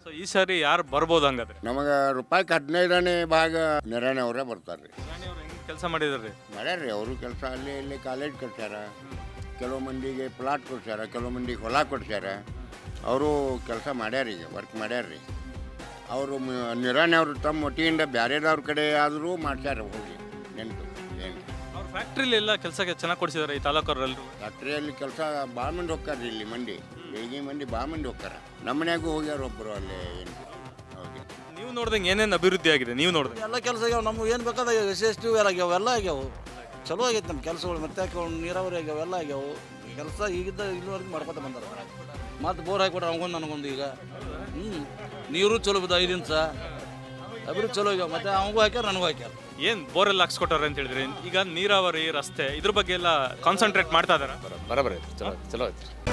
so ಈ ಸಾರಿ ಯಾರು ಬರ್ಬೋದು ಹಂಗಾದ್ರೆ ನಮಗೆ ರೂಪಾಯಿಗೆ ಹದಿನೈದನೇ ಭಾಗ ನೆರಳೆ ಅವರೇ ಬರ್ತಾರೆ ರೀ ಅವ್ರು ಹೆಂಗೆ ಕೆಲಸ ಮಾಡಿದಾರೆ ಮಾಡ್ಯಾರ್ರಿ ಅವರು ಕೆಲಸ ಅಲ್ಲಿ ಇಲ್ಲಿ ಕಾಲೇಜ್ ಕಟ್ಸ್ಯಾರ ಕೆಲವು ಮಂದಿಗೆ ಪ್ಲಾಟ್ ಕೊಡ್ಸ್ಯಾರ ಕೆಲವು ಮಂದಿಗೆ ಹೊಲ ಕೊಡ್ಸ್ಯಾರ ಅವರು ಕೆಲಸ ಮಾಡ್ಯಾರ ಈಗ ವರ್ಕ್ ಮಾಡ್ಯಾರ್ರಿ ಅವರು ನಿರಾಣಿ ಅವರು ತಮ್ಮ ಒಟ್ಟಿಯಿಂದ ಬ್ಯಾರೆದವ್ರ ಕಡೆ ಆದರೂ ಮಾಡ್ಸ್ಯಾರ ಹೋಗಿ ನೆನ್ಪು ಏನು ಅವ್ರ ಫ್ಯಾಕ್ಟ್ರಿಲಿ ಎಲ್ಲ ಕೆಲಸಕ್ಕೆ ಚೆನ್ನಾಗಿ ಕೊಡಿಸಿದ್ದಾರೆ ಈ ತಾಲೂಕವ್ರೆಲ್ಲರೂ ಫ್ಯಾಕ್ಟ್ರಿಯಲ್ಲಿ ಕೆಲಸ ಭಾಳ ಮಂದಿ ಹೋಗ್ತಾರ್ರಿ ಇಲ್ಲಿ ಮಂದಿ ಬೆಳಗ್ಗೆ ಮಂದಿ ಭಾಳ ಮಂದಿ ಹೋಗ್ತಾರ ನಮ್ಮ ಮನ್ಯಾಗೂ ಹೋಗ್ಯಾರ ಒಬ್ಬರು ಅಲ್ಲಿ ಏನು ಓಕೆ ನೀವು ನೋಡ್ದಂಗೆ ಏನೇನು ಅಭಿವೃದ್ಧಿ ಆಗಿದೆ ನೀವು ನೋಡ್ದಂಗೆ ಎಲ್ಲ ಕೆಲಸ ಆಗ್ಯಾವ ನಮ್ಗೆ ಏನು ಬೇಕಾದ ಎಸ್ ಎಸ್ ಟಿ ಎಲ್ಲ ಆಗ್ಯಾವ ಎಲ್ಲ ಆಗ್ಯಾವು ಚಲೋ ಆಗೈತೆ ನಮ್ಮ ಕೆಲಸಗಳು ಮತ್ತೆ ಯಾಕೆ ನೀರಾವರಿ ಆಗ್ಯಾವ ಎಲ್ಲ ಆಗ್ಯಾವು ಕೆಲಸ ಈಗಿದ್ದ ಇಲ್ಲಿವರೆಗೆ ಮಾಡ್ಕೊತ ಬಂದಾರ ಮತ್ತೆ ಬೋರ್ ಹಾಕಿಕೊಟ್ರೆ ಅವಗೊಂದು ನನಗೊಂದು ಈಗ ಹ್ಞೂ ನೀರು ಚಲೋ ಬಿದ್ದ ಐದು ದಿವಸ ಅಭಿವೃದ್ಧಿ ಚಲೋ ಆಗ್ಯಾವ ಮತ್ತೆ ಅವಂಗೂ ಹಾಕ್ಯಾರ ನನಗೂ ಹಾಕ್ಯಾರ ಏನು ಬೋರೆಲ್ಲ ಹಾಕ್ಸ್ಕೊಟ್ಟಾರೆ ಅಂತ ಹೇಳಿದ್ರೆ ಈಗ ನೀರಾವರಿ ರಸ್ತೆ ಇದ್ರ ಬಗ್ಗೆ ಎಲ್ಲ ಕಾನ್ಸಂಟ್ರೇಟ್ ಮಾಡ್ತಾ ಇದಾರೆ ಬರೋಬರ ಐತಿ ಚಲೋ ಚಲೋ ಐತಿ